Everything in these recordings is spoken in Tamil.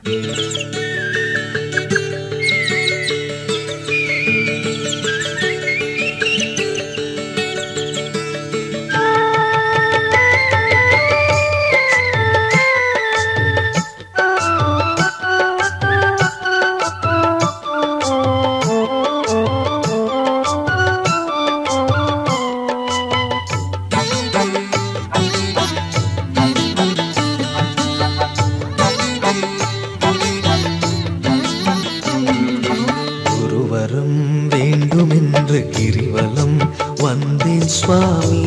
ஒருவரும் வேண்டுமென்று கிரிவலம் வந்தேன் சுவாமி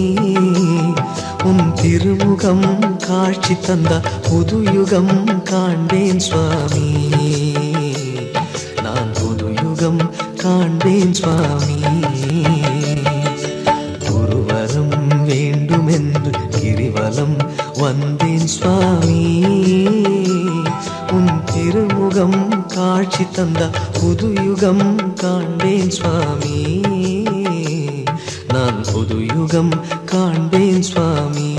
உன் திருமுகம் காட்சி தந்த புதுயுகம் காண்பேன் சுவாமி நான் புதுயுகம் காண்பேன் சுவாமி ஒருவரும் வேண்டுமென்று கிரிவலம் வந்தேன் சுவாமி உன் திருமுகம் காட்சி தந்த புதுயுகம் காண்பேன் சுவாமி நான் புதுயுகம் காண்பேன் சுவாமி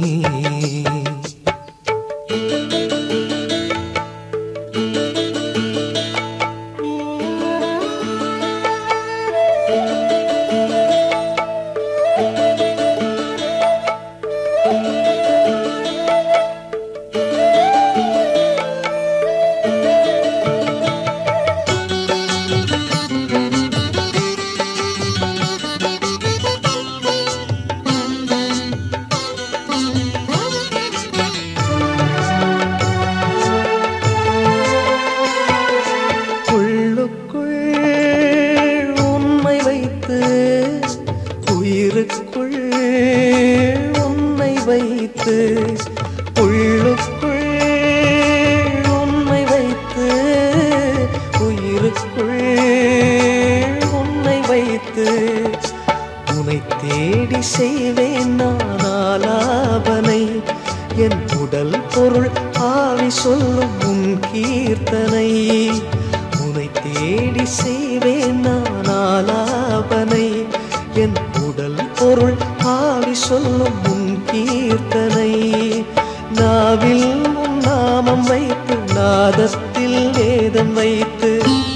உள்ளுக்குள் உன்னை வைத்து உயிருக்குள் உன்னை வைத்து உள்ளுக்குள் உன்னை வைத்து உயிருக்குள் உன்னை வைத்து உனை தேடி செய்வேன் நான் ஆலாபனை என் உடல் பொருள் ஆவி சொல்லும் உன் கீர்த்தனை உனை தேடி செய்வேன் நான் ஆலாபனை என் உடல் பொருள் ஆவி சொல்லும் உன் கீர்த்தனை நாவில் உன் நாமம் வைத்து நாதத்தில் வேதம் வைத்து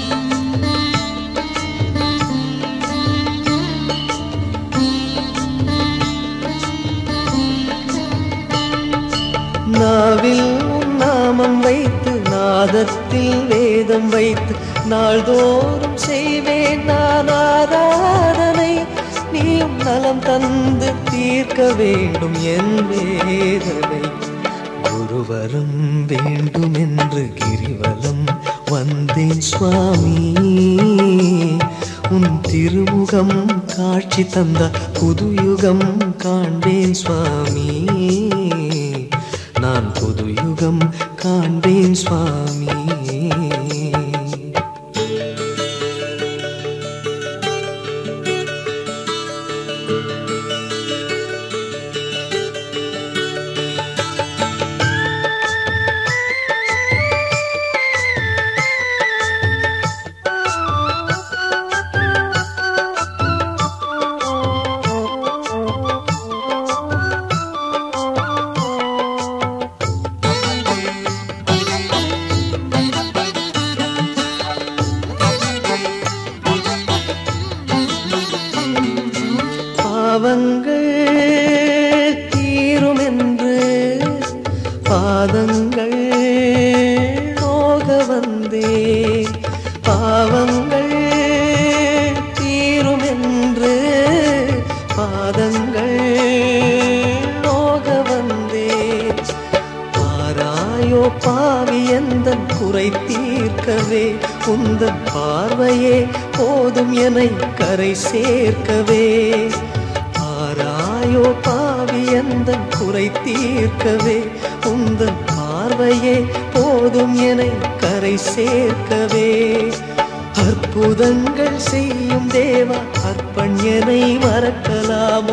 நாவில் உன் நாமம் வைத்து நாதத்தில் வேதம் வைத்து நாள்தோறும் செய்வேன் நான் ஆராதனை நீயும் நலம் தந்து தீர்க்க வேண்டும் என் வேதனை ஒருவரும் வேண்டும் என்று கிரிவலம் வந்தேன் சுவாமி உன் திருமுகம் காட்சி தந்த புதுயுகம் காண்பேன் சுவாமி நான் புதுயுகம் காண்பேன் சுவாமி பாவங்கள் தீரும் என்று பாதங்கள் நோக வந்தேன் பாவங்கள் தீரும் என்று பாதங்கள் நோக வந்தேன் பாராயோ பாவி எந்தன் குறை தீர்க்கவே உந்தன் பார்வையே போதும் எனை கரை சேர்க்கவே பாராயோ பாவி எந்தன் குறை தீர்க்கவே உந்தன் பார்வையே போதும் எனை கரை சேர்க்கவே அற்புதங்கள் செய்யும் தேவா அற்பஞனை மறக்கலாமோ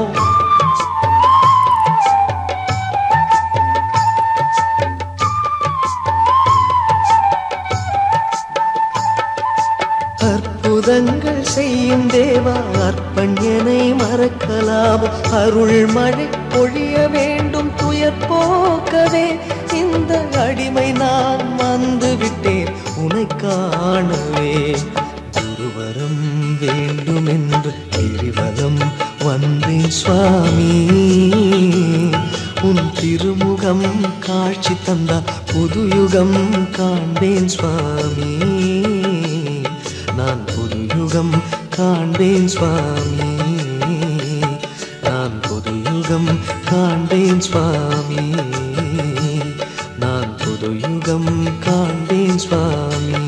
அற்புதங்கள் செய்யும் தேவா அற்பஞனை மறக்கலாமோ அருள் மழை பொழிய வேண்டும் துய துயர் போக்கவே இந்த அடிமை நான் வந்து விட்டேன் உனை காணவே குருவரம் வேண்டுமென்று கிரிவலம் வந்தேன் சுவாமி உன் திருமுகம் காட்சி தந்தா புது யுகம் காண்பேன் சுவாமி நான் புது யுகம் காண்பேன் சுவாமி நான் புது யுகம் காண்பேன் சுவாமி நான் புது யுகம் காண்பேன் சுவாமி